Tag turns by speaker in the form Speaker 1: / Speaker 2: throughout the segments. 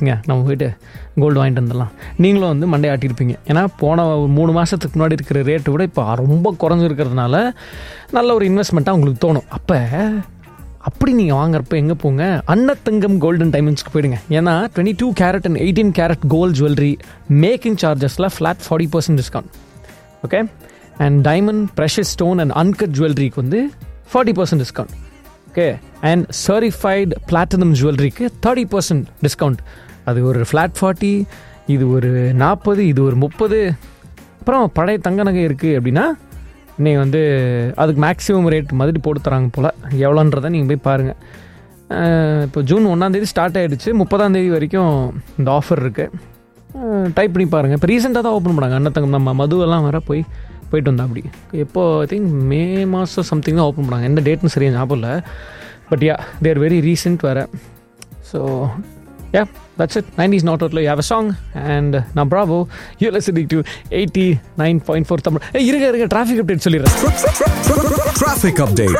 Speaker 1: வச்சுக்கோங்க நம்ம போயிட்டு கோல்டு வாங்கிட்டு வந்துடலாம் நீங்களும் வந்து மண்டை ஆட்டியிருப்பீங்க ஏன்னா போன ஒரு மூணு மாதத்துக்கு முன்னாடி இருக்கிற ரேட்டை விட இப்போ ரொம்ப குறைஞ்சிருக்கிறதுனால நல்ல ஒரு இன்வெஸ்ட்மெண்ட்டாக உங்களுக்கு தோணும் அப்போ அப்படி நீங்கள் வாங்குறப்ப எங்கே போங்க அன்னத்தங்கம் கோல்டன் டைமண்ட்ஸ்க்கு போயிடுங்க ஏன்னா twenty two carat and eighteen carat gold jewellery making சார்ஜஸில் flat forty percent discount okay and diamond precious stone and uncut ஜுவல்லரிக்கு வந்து forty percent discount okay and certified platinum ஜுவல்லரிக்கு தேர்ட்டி பர்சன்ட் டிஸ்கவுண்ட் அது ஒரு flat forty இது ஒரு நாற்பது இது ஒரு முப்பது அப்புறம் பழைய தங்க நகை இருக்குது அப்படின்னா நீங்கள் வந்து அதுக்கு மேக்ஸிமம் ரேட் மாதிரி போட்டு தராங்க போல் எவ்வளோன்றதை நீங்கள் போய் பாருங்கள் இப்போ ஜூன் ஒன்றாந்தேதி ஸ்டார்ட் ஆகிடுச்சு முப்பதாந்தேதி வரைக்கும் இந்த ஆஃபர் இருக்குது டைப் பண்ணி பாருங்கள் இப்போ ரீசெண்டாக தான் ஓப்பன் பண்ணாங்க அன்னத்தங்கம் நம்ம மதுவெல்லாம் வர போய் போயிட்டு வந்தா அப்படி எப்போ ஐ திங்க் மே மாதம் சம்திங் தான் ஓப்பன் பண்ணாங்க எந்த டேட்னு சரியாக ஞாபகம் இல்லை but ya there very recent வேறு so ya that's it nineties not அவுட்ல ஹேவ் அ சாங் அண்ட் நான் bravo you listening to eighty nine point four Tamil ஏய், இருங்க இருங்க டிராஃபிக் அப்டேட் சொல்லிடுறேன்
Speaker 2: Traffic update.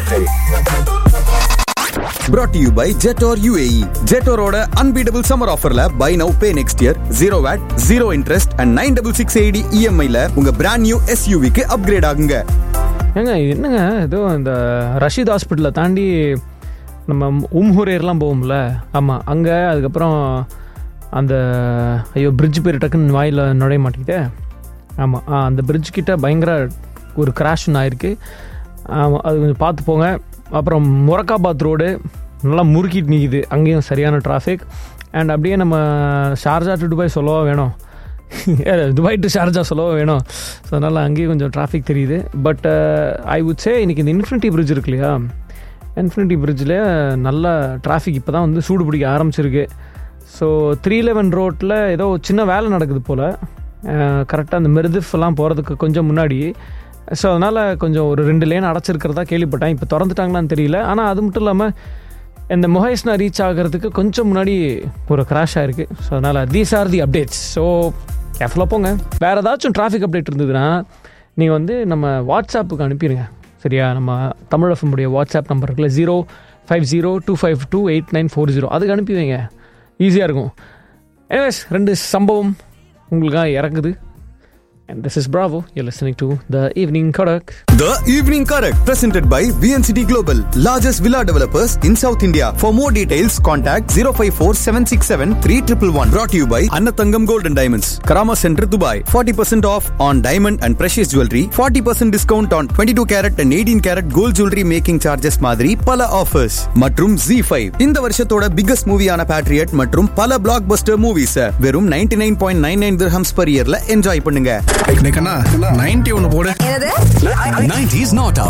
Speaker 2: Brought to you by Jetor UAE. Jetoroட unbeatable summer offerல buy now pay next year zero VAT, zero interest and 9668 EMI ல உங்க brand new SUV க்கு upgrade ஆகுங்க.
Speaker 1: ஏங்க இது என்னங்க ஏதோ இந்த ரஷீத் ஹாஸ்பிட்டலை தாண்டி நம்ம உம்ஹூரேர்லாம் போவோம்ல ஆமாம் அங்கே அதுக்கப்புறம் அந்த ஐயோ பிரிட்ஜ் பேர் டக்குன்னு வாயில் நுழைய மாட்டேங்குதே ஆமாம் ஆ அந்த பிரிட்ஜ் கிட்ட பயங்கர ஒரு கிராஷ் ஒன்று ஆயிருக்கு ஆமாம் அது கொஞ்சம் பார்த்து போங்க அப்புறம் முரக்காபாத் ரோடு நல்லா முறுக்கிட்டு நிற்கிது அங்கேயும் சரியான டிராஃபிக் அண்ட் அப்படியே நம்ம ஷார்ஜா டு துபாய் சொல்லவா வேணும் ஏ, துபாய் டு ஷார்ஜா சொல்லவா வேணும் ஸோ அதனால் அங்கேயும் கொஞ்சம் டிராஃபிக் தெரியுது பட் ஐ வுட் சே இன்னைக்கு இந்த இன்ஃபினிட்டி பிரிட்ஜ் இருக்கு இல்லையா இன்ஃபினிட்டி பிரிட்ஜில் நல்ல டிராஃபிக் இப்போ தான் வந்து சூடு பிடிக்க ஆரம்பிச்சிருக்கு ஸோ த்ரீ லெவன் ரோட்டில் ஏதோ சின்ன வேலை நடக்குது போல் கரெக்டாக அந்த மெருதிஃப்லாம் போகிறதுக்கு கொஞ்சம் முன்னாடி ஸோ அதனால் கொஞ்சம் ஒரு ரெண்டு லேன் அடைச்சிருக்கிறதா கேள்விப்பட்டேன் இப்போ திறந்துட்டாங்களான்னு தெரியல ஆனால் அது மட்டும் இல்லாமல் இந்த முஹைஸ்னா ரீச் ஆகிறதுக்கு கொஞ்சம் முன்னாடி ஒரு கிராஷ் ஆயிருக்கு ஸோ அதனால் these are the updates so கேர்ஃபுல்லாக போங்க வேறு ஏதாச்சும் டிராஃபிக் அப்டேட் இருந்ததுன்னா நீங்கள் வந்து நம்ம வாட்ஸ்அப்புக்கு அனுப்பிடுங்க சரியா நம்ம தமிழ் எஃப்எம்முடைய வாட்ஸ்அப் நம்பர் இருக்குல்ல zero five zero two five two eight nine four zero அதுக்கு அனுப்பி வைங்க ஈஸியாக இருக்கும் எனிவேஸ் ரெண்டு சம்பவம் உங்களுக்காக இறங்குது and this is Bravo you listening to the evening கடக்
Speaker 2: The Evening Correct presented by VNCT Global, largest villa developers in South India. For more details, contact 054-767-3111. Brought to you by Annatangam Gold and Diamonds, Karama Center, Dubai. 40% off on diamond and precious jewelry. 40% discount on 22 carat and 18 carat gold jewelry making charges மாதிரி பல offers மற்றும் Z5 இந்த வருஷத்தோட biggest மூவியான Patriot மற்றும் பல black Bastar movies வெறும் 99.99 nine point nine nine dirhams per இயர்ல enjoy பண்ணுங்க
Speaker 3: நைன்டி ஒன்னு போடு
Speaker 4: என்னது
Speaker 5: 90s not out.